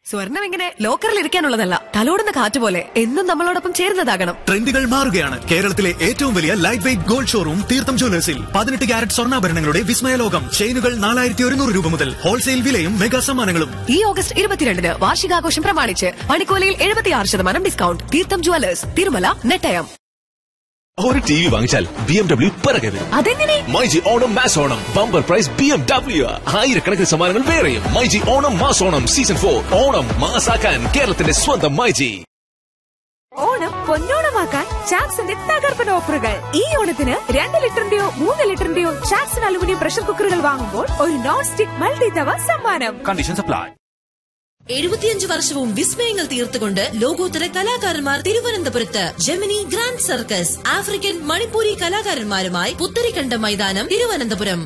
സ്വർണം ഇങ്ങനെ ലോക്കറിൽ ഇരിക്കാനുള്ളതല്ല തലോടുന്ന കാറ്റ് പോലെ എന്നും നമ്മളോടൊപ്പം ചേരുന്നതാകണം ട്രെൻഡുകൾ മാറുകയാണ് കേരളത്തിലെ ഏറ്റവും വലിയ ലൈറ്റ് വെയിറ്റ് ഗോൾഡ് ഷോറൂം തീർത്ഥം ജ്വല്ലേഴ്സിൽ പതിനെട്ട് ക്യാരറ്റ് സ്വർണ്ണാഭരണങ്ങളുടെ വിസ്മയലോകം ചെയിനുകൾ നാലായിരത്തി ഒരുന്നൂറ് രൂപ മുതൽ ഹോൾസെയിൽ വിലയും മെഗാ സമ്മാനങ്ങളും ഈ ഓഗസ്റ്റ് ഇരുപത്തിരണ്ടിന് വാർഷികാഘോഷം പ്രമാണിച്ച് പണിക്കോലയിൽ എഴുപത്തിയാറ് ശതമാനം ഡിസ്കൗണ്ട് തീർത്ഥം ജ്വല്ലേഴ്സ് തിരുമല നെട്ടയം ഒരു ടി വി വാങ്ങിച്ചാൽ ബി എം ഡബ്ല്യു പിറകെ വരും അതെങ്ങനെ myG Onam mass Onam bumper prize B M W ആയിരക്കണക്കിന് സമ്മാനങ്ങൾ വേറെയും myG Onam mass Onam season for Onam മാസാക്കാൻ കേരളത്തിന്റെ സ്വന്തം മൈജി ഓണം പൊന്നോണമാക്കാൻ ചാക്സിന്റെ തകർപ്പൻ ഓഫറുകൾ ഈ ഓണത്തിന് രണ്ട് ലിറ്ററിന്റെയോ മൂന്ന് ലിറ്ററിന്റെയോ ചാക്സൺ അലുമിനിയം പ്രഷർ കുക്കറുകൾ വാങ്ങുമ്പോൾ ഒരു നോൺ സ്റ്റിക് മൾട്ടി തവ സമ്മാനം കണ്ടീഷൻ സപ്ലൈ എഴുപത്തിയഞ്ച് വർഷവും വിസ്മയങ്ങൾ തീർത്തുകൊണ്ട് ലോകോത്തര കലാകാരന്മാർ തിരുവനന്തപുരത്ത് Gemini grand circus African Manipuri കലാകാരന്മാരുമായി പുത്തരിക്കണ്ട മൈതാനം തിരുവനന്തപുരം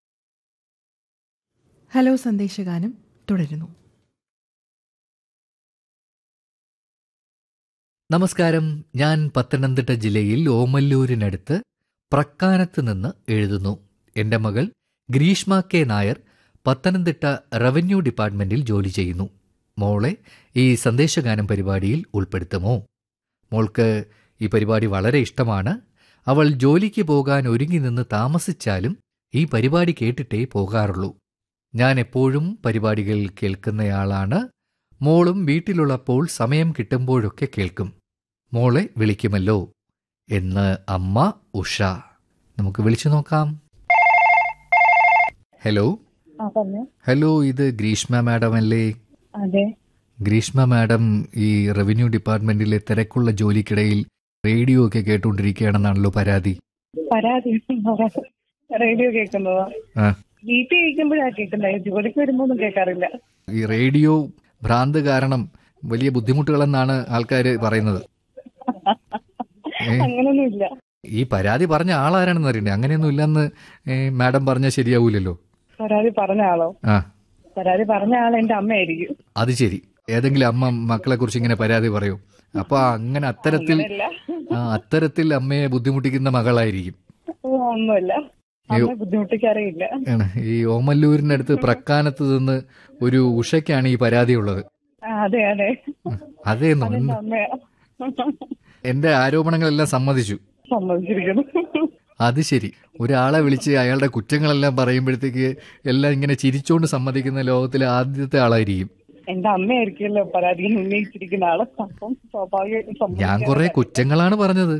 ഹലോ സന്ദേശഗാനം തുടരുന്നു നമസ്കാരം ഞാൻ പത്തനംതിട്ട ജില്ലയിൽ ഓമല്ലൂരിനടുത്ത് പ്രക്കാനത്ത് നിന്ന് എഴുതുന്നു എൻ്റെ മകൾ ഗ്രീഷ്മ കെ നായർ പത്തനംതിട്ട റവന്യൂ ഡിപ്പാർട്ട്മെന്റിൽ ജോലി ചെയ്യുന്നു മോളെ ഈ സന്ദേശഗാനം പരിപാടിയിൽ ഉൾപ്പെടുത്തുമോ മോൾക്ക് ഈ പരിപാടി വളരെ ഇഷ്ടമാണ് അവൾ ജോലിക്ക് പോകാൻ ഒരുങ്ങി നിന്ന് താമസിച്ചാലും ഈ പരിപാടി കേട്ടിട്ടേ പോകാറുള്ളൂ ഞാൻ എപ്പോഴും പരിപാടികൾ കേൾക്കുന്നയാളാണ് മോളും വീട്ടിലുള്ളപ്പോൾ സമയം കിട്ടുമ്പോഴൊക്കെ കേൾക്കും മോളെ വിളിക്കുമല്ലോ എന്ന് അമ്മ ഉഷ നമുക്ക് വിളിച്ചു നോക്കാം ഹലോ ആ പറഞ്ഞു ഹലോ ഇത് ഗ്രീഷ്മ മാഡം അല്ലേ അതെ ഗ്രീഷ്മ മാഡം ഈ റവന്യൂ ഡിപ്പാർട്ട്മെന്റിലെ തിരക്കുള്ള ജോലിക്കിടയിൽ റേഡിയോ ഒക്കെ കേട്ടുകൊണ്ടിരിക്കുകയാണെന്നാണല്ലോ പരാതി പരാതി റേഡിയോ കേൾക്കുന്നതോ ആ വീട്ടിൽ കേൾക്കുമ്പോഴാ കേൾക്കുന്നത് ജോലിക്ക് വരുമ്പോ ഒന്നും കേൾക്കാറില്ല ഈ റേഡിയോ ഭ്രാന്ത് കാരണം വലിയ ബുദ്ധിമുട്ടുകളെന്നാണ് ആൾക്കാർ പറയുന്നത് ഏ? അങ്ങനൊന്നും ഇല്ല ഈ പരാതി പറഞ്ഞ ആളാരാണെന്ന് അറിയണ്ടേ അങ്ങനെയൊന്നും ഇല്ലെന്ന് ഏ, മാഡം പറഞ്ഞാൽ ശരിയാവൂലല്ലോ പരാതി പറഞ്ഞ ആളോ ആ പരാതി പറഞ്ഞ ആൾ എന്റെ അമ്മയായിരിക്കും അത് ശരി ഏതെങ്കിലും അമ്മ മക്കളെ കുറിച്ച് ഇങ്ങനെ പരാതി പറയൂ അപ്പൊ അങ്ങനെ അത്തരത്തിൽ അങ്ങനെയല്ല ആ അത്തരത്തിൽ അമ്മയെ ബുദ്ധിമുട്ടിക്കുന്ന മകളായിരിക്കും ഓ, ഒന്നുമില്ല അമ്മ ബുദ്ധിമുട്ടിക്കാറില്ല ആണ്. ഈ ഓമല്ലൂരിനടുത്ത് പ്രക്കാനത്ത് നിന്ന് ഒരു ഉഷയ്ക്കാണ് ഈ പരാതി ഉള്ളത് ആ, അതെ അതെ അതേന്നു അതെന്റെ അമ്മയാ എന്റെ ആരോപണങ്ങളെല്ലാം സമ്മതിച്ചു സമ്മതിച്ചിരിക്കുന്നു അത് ശരി ഒരാളെ വിളിച്ച് അയാളുടെ കുറ്റങ്ങളെല്ലാം പറയുമ്പോഴത്തേക്ക് എല്ലാം ഇങ്ങനെ ചിരിച്ചോണ്ട് സമ്മതിക്കുന്ന ലോകത്തിലെ ആദ്യത്തെ ആളായിരിക്കും എന്റെ അമ്മയായിരിക്കുമല്ലോ പരാതി ഉന്നയിച്ചിരിക്കുന്ന ആള് അപ്പം സ്വാഭാവികമായിട്ടും ഞാൻ കുറെ കുറ്റങ്ങളാണ് പറഞ്ഞത്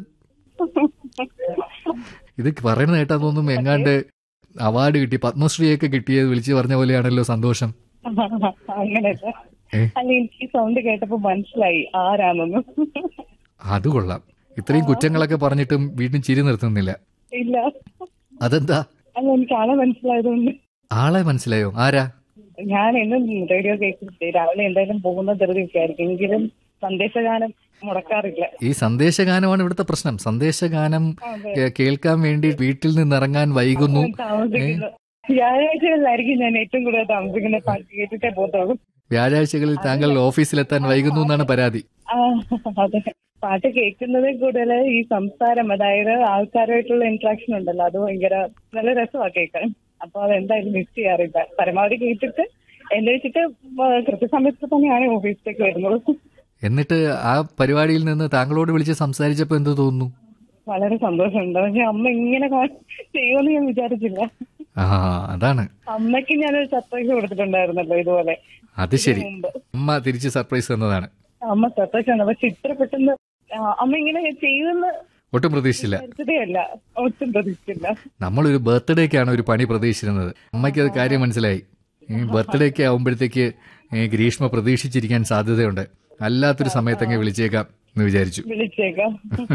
ഇത് പറയുന്ന കേട്ടാ തോന്നും എങ്ങാണ്ട് അവാർഡ് കിട്ടി പത്മശ്രീയൊക്കെ കിട്ടിയത് വിളിച്ചു പറഞ്ഞ പോലെയാണല്ലോ സന്തോഷം അങ്ങനെയല്ല ഏ? അല്ല എനിക്ക് ഈ സൗണ്ട് കേട്ടപ്പോ മനസ്സിലായി ആരാണെന്ന് അത് കൊള്ളാം ഇത്രയും കുറ്റങ്ങളൊക്കെ പറഞ്ഞിട്ടും വീണ്ടും ചിരി നിർത്തുന്നില്ല ഇല്ല അതെന്താ അല്ല എനിക്ക് ആളെ മനസ്സിലായതുകൊണ്ട് ആളെ മനസ്സിലായോ ആരാ ഞാൻ എന്നും റേഡിയോ കേൾക്കുന്നില്ലേ രാവിലെ എന്തായാലും പോകുന്ന ധൃതിയൊക്കെ ആയിരിക്കും എങ്കിലും സന്ദേശഗാനം മുടക്കാറില്ല ഈ സന്ദേശഗാനമാണ് ഇവിടുത്തെ പ്രശ്നം സന്ദേശഗാനം കേ- കേൾക്കാൻ വേണ്ടി വീട്ടിൽ നിന്ന് ഇറങ്ങാൻ വൈകുന്നു താമസിക്കുന്നത് വ്യാഴാഴ്ചകളിലായിരിക്കും ഞാൻ ഏറ്റവും കൂടുതൽ താമസിക്കുന്ന പാട്ട് കേട്ടിട്ടേ പോകത്തുള്ളൂ വ്യാഴാഴ്ചകളിൽ താങ്കൾ ഓഫീസിലെത്താൻ വൈകുന്നു എന്നാണ് പരാതി ആ, അതെ പാട്ട് കേൾക്കുന്നതിൽ കൂടുതൽ ഈ സംസാരം അതായത് ആൾക്കാരുമായിട്ടുള്ള ഇന്ററാക്ഷൻ ഉണ്ടല്ലോ അത് ഭയങ്കര നല്ല രസമാണ് കേൾക്കാൻ അപ്പൊ അതെന്തായാലും മിസ് ചെയ്യാറില്ല പരമാവധി കേട്ടിട്ട് എന്നെ വെച്ചിട്ട് വ- കൃത്യസമയത്ത് തന്നെയാണ് ഓഫീസിലേക്ക് വരുന്നത് എന്നിട്ട് ആ പരിപാടിയിൽ നിന്ന് താങ്കളോട് വിളിച്ച് സംസാരിച്ചപ്പോ എന്ത് തോന്നുന്നു വളരെ സന്തോഷമുണ്ട് പക്ഷെ അമ്മ ഇങ്ങനെ കാ- ചെയ്യുമെന്ന് ഞാൻ വിചാരിച്ചില്ല ആ അതാണ് അമ്മയ്ക്ക് ഞാനൊരു സർപ്രൈസ് കൊടുത്തിട്ടുണ്ടായിരുന്നല്ലോ ഇതുപോലെ അത് ശരി മുമ്പ് അമ്മ തിരിച്ച് സർപ്രൈസ് തന്നതാണ് അമ്മ സർപ്രൈസ് ആണ് പക്ഷെ ഇത്ര പെട്ടെന്ന് ആ, അമ്മ ഇങ്ങനെ ചെയ്യുമെന്ന് ഒട്ടും പ്രതീക്ഷിച്ചില്ല വിചാരിച്ചതേ അല്ല ഒട്ടും പ്രതീക്ഷിച്ചില്ല നമ്മളൊരു ബർത്ത്ഡേക്കാണ് ഒരു പണി പ്രതീക്ഷിച്ചിരുന്നത് അമ്മയ്ക്ക് അത് കാര്യം മനസ്സിലായി ഈ ബർത്ത്ഡേക്ക് ആവുമ്പോഴത്തേക്ക് ഈ ഗ്രീഷ്മ പ്രതീക്ഷിച്ചിരിക്കാൻ സാധ്യതയുണ്ട് അല്ലാത്തൊരു സമയത്തൊക്കെ വിളിച്ചേക്കാം എന്ന് വിചാരിച്ചു വിളിച്ചേക്കാം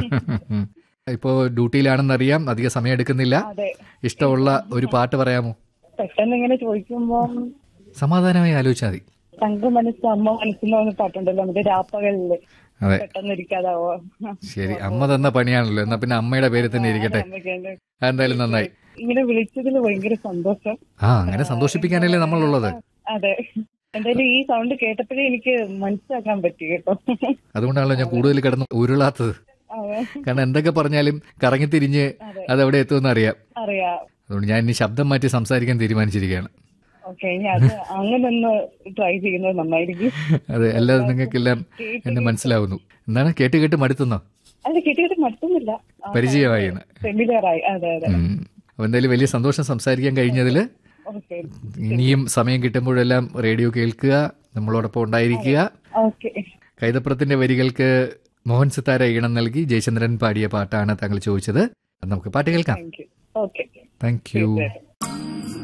ഇപ്പോ ഡ്യൂട്ടിയിലാണെന്നറിയാം അധികം സമയം എടുക്കുന്നില്ല അതെ ഇഷ്ടമുള്ള ഒരു പാട്ട് പറയാമോ പെട്ടെന്ന് ഇങ്ങനെ ചോദിക്കുമ്പോ സമാധാനമായി ആലോചിച്ചാൽ മതി തങ്ക മനസ്സ് അമ്മ മനസ്സെന്ന് പറഞ്ഞ പാട്ടുണ്ടല്ലോ നമുക്ക് രാപ്പകലില് അതെ പെട്ടെന്ന് ഇരിക്കാതാവോ ശരി അമ്മ തന്ന പണിയാണല്ലോ എന്നാ പിന്നെ അമ്മയുടെ പേര് തന്നെ ഇരിക്കട്ടെ അമ്മയ്ക്ക് എന്തായാലും നന്നായി ഇങ്ങനെ വിളിച്ചതിൽ ഭയങ്കര സന്തോഷം ആ അങ്ങനെ സന്തോഷിപ്പിക്കാനല്ലേ നമ്മളുള്ളത് അതെ എന്തായാലും ഈ സൗണ്ട് കേട്ടപ്പോഴേ എനിക്ക് മനസ്സിലാക്കാൻ പറ്റി കേട്ടോ അതുകൊണ്ടാണല്ലോ ഞാൻ കൂടുതൽ കിടന്ന് ഉരുളാത്തത് അതെ കാരണം എന്തൊക്കെ പറഞ്ഞാലും കറങ്ങിത്തിരിഞ്ഞ് അതെ. അതെവിടെ എത്തുമെന്ന് അറിയാം അറിയാം അതുകൊണ്ട് ഞാൻ ഇനി ശബ്ദം മാറ്റി സംസാരിക്കാൻ തീരുമാനിച്ചിരിക്കുകയാണ് ഓക്കെ ഇനി അത് അങ്ങനെ ഒന്ന് ട്രൈ ചെയ്യുന്നത് നന്നായിരിക്കും അതെ അല്ലാതെ നിങ്ങൾക്കെല്ലാം എന്നെ മനസ്സിലാവുന്നു എന്താണ് കേട്ട് കേട്ട് മടുത്തുന്നോ അല്ല കിട്ടിയിട്ട് മറ്റുന്നില്ല പരിചയമായി എന്ന്. ഫെമിലിയർ ആയി അതെ അതെ ഉം. അപ്പൊ എന്തായാലും വലിയ സന്തോഷം സംസാരിക്കാൻ കഴിഞ്ഞതിൽ ഓക്കെ ഇനിയും സമയം കിട്ടുമ്പോഴെല്ലാം റേഡിയോ കേൾക്കുക നമ്മളോടൊപ്പം ഉണ്ടായിരിക്കുക ഓക്കെ കൈതപ്രത്തിന്റെ വരികൾക്ക് മോഹൻ സിത്താര ഈണം നൽകി ജയചന്ദ്രൻ പാടിയ പാട്ടാണ് താങ്കൾ ചോദിച്ചത് നമുക്ക് പാട്ട് കേൾക്കാം thank you okay thank you തീർച്ചയായിട്ടും